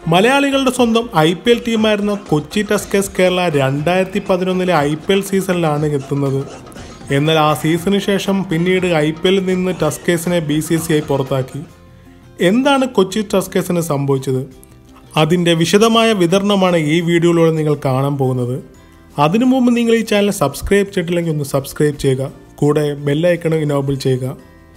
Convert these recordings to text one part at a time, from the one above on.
മലയാളികളുടെ സ്വന്തം I P L ടീമായിരുന്ന കൊച്ചി ടസ്കേഴ്സ് കേരള രണ്ടായിരത്തി പതിനൊന്നിലെ ഐ പി എൽ സീസണിലാണ് എത്തുന്നത് എന്നാൽ ആ സീസണിന് ശേഷം പിന്നീട് ഐ പി എല്ലിൽ നിന്ന് ടസ്കേഴ്സിനെ ബി സി സി ഐ പുറത്താക്കി എന്താണ് കൊച്ചി ടസ്കേഴ്സിന് സംഭവിച്ചത് അതിൻ്റെ വിശദമായ വിതരണമാണ് ഈ വീഡിയോയിലൂടെ നിങ്ങൾ കാണാൻ പോകുന്നത് അതിനു മുമ്പ് നിങ്ങൾ ഈ ചാനൽ സബ്സ്ക്രൈബ് ചെയ്തിട്ടില്ലെങ്കിൽ ഒന്ന് സബ്സ്ക്രൈബ് ചെയ്യുക കൂടെ ബെല്ലൈക്കണം ഇനോബിൾ ചെയ്യുക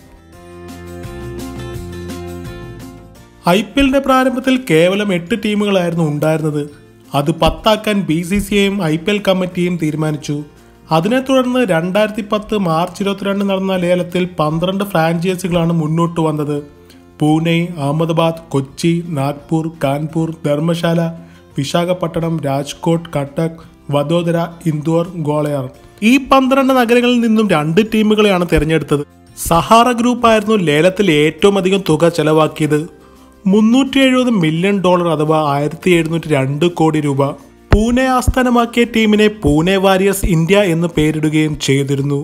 ഐ പി എല്ലിന്റെ പ്രാരംഭത്തിൽ കേവലം എട്ട് ടീമുകളായിരുന്നു ഉണ്ടായിരുന്നത് അത് പത്താക്കാൻ ബി സി സി ഐയും ഐ പി എൽ കമ്മിറ്റിയും തീരുമാനിച്ചു അതിനെ തുടർന്ന് രണ്ടായിരത്തി പത്ത് മാർച്ച് ഇരുപത്തിരണ്ട് നടന്ന ലേലത്തിൽ പന്ത്രണ്ട് ഫ്രാഞ്ചൈസികളാണ് മുന്നോട്ട് വന്നത് പൂനെ അഹമ്മദാബാദ് കൊച്ചി നാഗ്പൂർ കാൺപൂർ ധർമ്മശാല വിശാഖപട്ടണം രാജ്കോട്ട് കട്ടക് വഡോദര ഇൻദോർ ഗോളയാർ ഈ പന്ത്രണ്ട് നഗരങ്ങളിൽ നിന്നും രണ്ട് ടീമുകളെയാണ് തിരഞ്ഞെടുത്തത് സഹാറ ഗ്രൂപ്പായിരുന്നു ലേലത്തിൽ ഏറ്റവും അധികം തുക ചെലവാക്കിയത് മുന്നൂറ്റി എഴുപത് മില്യൺ ഡോളർ അഥവാ ആയിരത്തി എഴുന്നൂറ്റി രണ്ട് കോടി രൂപ പൂനെ ആസ്ഥാനമാക്കിയ ടീമിനെ പൂനെ വാരിയേഴ്സ് ഇന്ത്യ എന്ന് പേരിടുകയും ചെയ്തിരുന്നു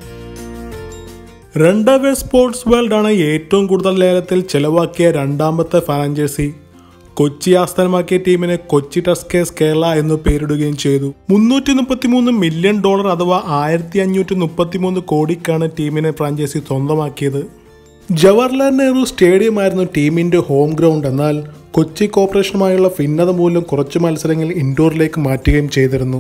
റണ്ടവേ സ്പോർട്സ് വേൾഡ് ആണ് ഏറ്റവും കൂടുതൽ ലേലത്തിൽ ചെലവാക്കിയ രണ്ടാമത്തെ ഫ്രാഞ്ചൈസി കൊച്ചി ആസ്ഥാനമാക്കിയ ടീമിനെ കൊച്ചി ടസ്കേഴ്സ് കേരള എന്ന് പേരിടുകയും ചെയ്തു മുന്നൂറ്റി മുപ്പത്തിമൂന്ന് മില്യൺ ഡോളർ അഥവാ ആയിരത്തി അഞ്ഞൂറ്റി മുപ്പത്തിമൂന്ന് കോടിക്കാണ് ടീമിനെ ഫ്രാഞ്ചൈസി സ്വന്തമാക്കിയത് ജവഹർലാൽ നെഹ്റു സ്റ്റേഡിയം ആയിരുന്നു ടീമിന്റെ ഹോം ഗ്രൗണ്ട് എന്നാൽ കൊച്ചി കോർപ്പറേഷനുമായുള്ള ഭിന്നത മൂലം കുറച്ച് മത്സരങ്ങൾ ഇൻഡോറിലേക്ക് മാറ്റുകയും ചെയ്തിരുന്നു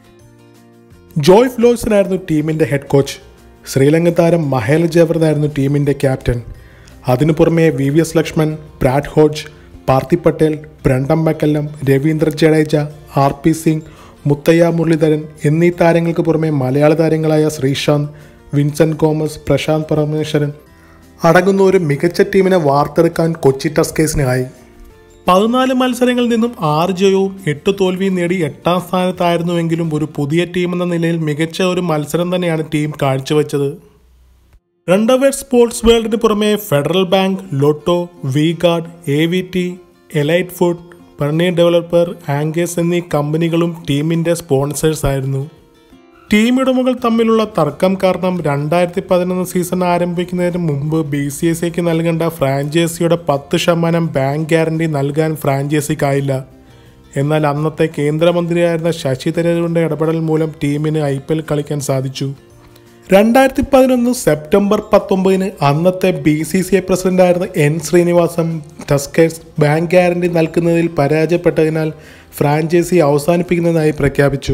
ജോയ് ഫ്ലോയ്സനായിരുന്നു ടീമിന്റെ ഹെഡ് കോച്ച് ശ്രീലങ്കൻ താരം മഹേൽ ജവറനായിരുന്നു ടീമിന്റെ ക്യാപ്റ്റൻ അതിനു പുറമെ V V S Laxman Brad Hodge Parthiv Patel Brendon McCullum Ravindra Jadeja R P Singh Muttiah Muralitharan എന്നീ താരങ്ങൾക്ക് പുറമെ മലയാള താരങ്ങളായ ശ്രീശാന്ത് വിൻസെന്റ് കോമസ് പ്രശാന്ത് പരമേശ്വരൻ അടങ്ങുന്ന ഒരു മികച്ച ടീമിനെ വാർത്തെടുക്കാൻ കൊച്ചി ടസ്കേഴ്സിനായി പതിനാല് മത്സരങ്ങളിൽ നിന്നും ആറ് ജയവും എട്ട് തോൽവിയും നേടി എട്ടാം സ്ഥാനത്തായിരുന്നുവെങ്കിലും ഒരു പുതിയ ടീം എന്ന നിലയിൽ മികച്ച ഒരു മത്സരം തന്നെയാണ് ടീം കാഴ്ചവെച്ചത് രണ്ടവർ സ്പോർട്സ് വേൾഡിന് പുറമെ Federal Bank Lotto V Guard A V T Elite Food പെർണി ഡെവലപ്പർ ആങ്കേഴ്സ് എന്നീ കമ്പനികളും ടീമിന്റെ സ്പോൺസേഴ്സ് ആയിരുന്നു ടീം ഉടമകൾ തമ്മിലുള്ള തർക്കം കാരണം രണ്ടായിരത്തി പതിനൊന്ന് സീസൺ ആരംഭിക്കുന്നതിന് മുമ്പ് ബി സി എസ് സിക്ക് നൽകേണ്ട ഫ്രാഞ്ചൈസിയുടെ പത്ത് ശതമാനം ബാങ്ക് ഗ്യാരണ്ടി നൽകാൻ ഫ്രാഞ്ചൈസിക്കായില്ല എന്നാൽ അന്നത്തെ കേന്ദ്രമന്ത്രിയായിരുന്ന ശശി തരൂരിന്റെ ഇടപെടൽ മൂലം ടീമിന് ഐ പി എൽ കളിക്കാൻ സാധിച്ചു രണ്ടായിരത്തി പതിനൊന്ന് സെപ്റ്റംബർ പത്തൊമ്പതിന് അന്നത്തെ ബി സി സി ഐ പ്രസിഡന്റായിരുന്ന N Srinivasan Tuskers bank guarantee നൽകുന്നതിൽ പരാജയപ്പെട്ടതിനാൽ ഫ്രാഞ്ചൈസി അവസാനിപ്പിക്കുന്നതായി പ്രഖ്യാപിച്ചു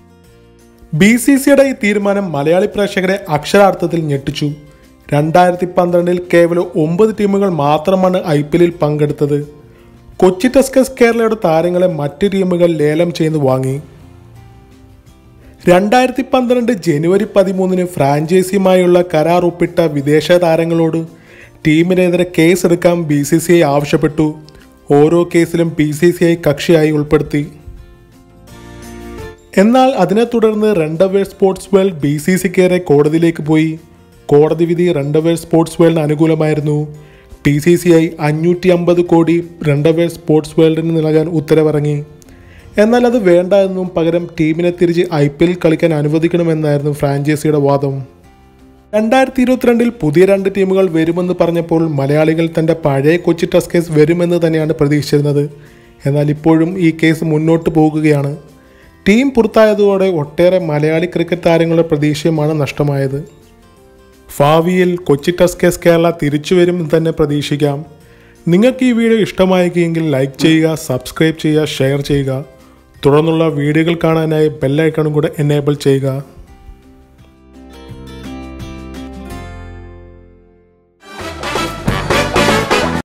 ബി സി സിയുടെ ഈ തീരുമാനം മലയാളി പ്രേക്ഷകരെ അക്ഷരാർത്ഥത്തിൽ ഞെട്ടിച്ചു രണ്ടായിരത്തി പന്ത്രണ്ടിൽ കേവലം ഒമ്പത് ടീമുകൾ മാത്രമാണ് ഐ പി എല്ലിൽ പങ്കെടുത്തത് കൊച്ചി ടസ്കസ് കേരളയുടെ താരങ്ങളെ മറ്റ് ടീമുകൾ ലേലം ചെയ്ത് വാങ്ങി രണ്ടായിരത്തി പന്ത്രണ്ട് ജനുവരി പതിമൂന്നിന് ഫ്രാഞ്ചൈസിയുമായുള്ള കരാർ ഒപ്പിട്ട വിദേശ താരങ്ങളോട് ടീമിനെതിരെ കേസ് എടുക്കാൻ ബി സി സി ഐ ആവശ്യപ്പെട്ടു ഓരോ കേസിലും ബി സി സി ഐ കക്ഷിയായി ഉൾപ്പെടുത്തി എന്നാൽ അതിനെ തുടർന്ന് Rendezvous sports world B C സിക്കേറെ കോടതിയിലേക്ക് പോയി കോടതി വിധി റണ്ടവേ സ്പോർട്സ് വേൾഡിന് അനുകൂലമായിരുന്നു ബി സി സി ഐ അഞ്ഞൂറ്റി അമ്പത് കോടി റണ്ടവേ സ്പോർട്സ് വേൾഡിന് നൽകാൻ ഉത്തരവിറങ്ങി എന്നാൽ അത് വേണ്ട എന്നും പകരം ടീമിനെ തിരിച്ച് ഐ പി എൽ കളിക്കാൻ അനുവദിക്കണമെന്നായിരുന്നു ഫ്രാഞ്ചൈസിയുടെ വാദം രണ്ടായിരത്തി ഇരുപത്തിരണ്ടിൽ പുതിയ രണ്ട് ടീമുകൾ വരുമെന്ന് പറഞ്ഞപ്പോൾ മലയാളികൾ തൻ്റെ പഴയ കൊച്ചി ടസ്കേസ് വരുമെന്ന് തന്നെയാണ് പ്രതീക്ഷിച്ചിരുന്നത് എന്നാൽ ഇപ്പോഴും ഈ കേസ് മുന്നോട്ട് പോകുകയാണ് ടീം പുറത്തായതോടെ ഒട്ടേറെ മലയാളി ക്രിക്കറ്റ് താരങ്ങളുടെ പ്രതീക്ഷയുമാണ് നഷ്ടമായത് ഭാവിയിൽ കൊച്ചി ടസ്കേസ് കേരള തിരിച്ചു വരുമെന്ന് തന്നെ പ്രതീക്ഷിക്കാം നിങ്ങൾക്ക് ഈ വീഡിയോ ഇഷ്ടമായെങ്കിൽ ലൈക്ക് ചെയ്യുക സബ്സ്ക്രൈബ് ചെയ്യുക ഷെയർ ചെയ്യുക തുടർന്നുള്ള വീഡിയോകൾ കാണാനായി ബെല്ലൈക്കണും കൂടെ എനേബിൾ ചെയ്യുക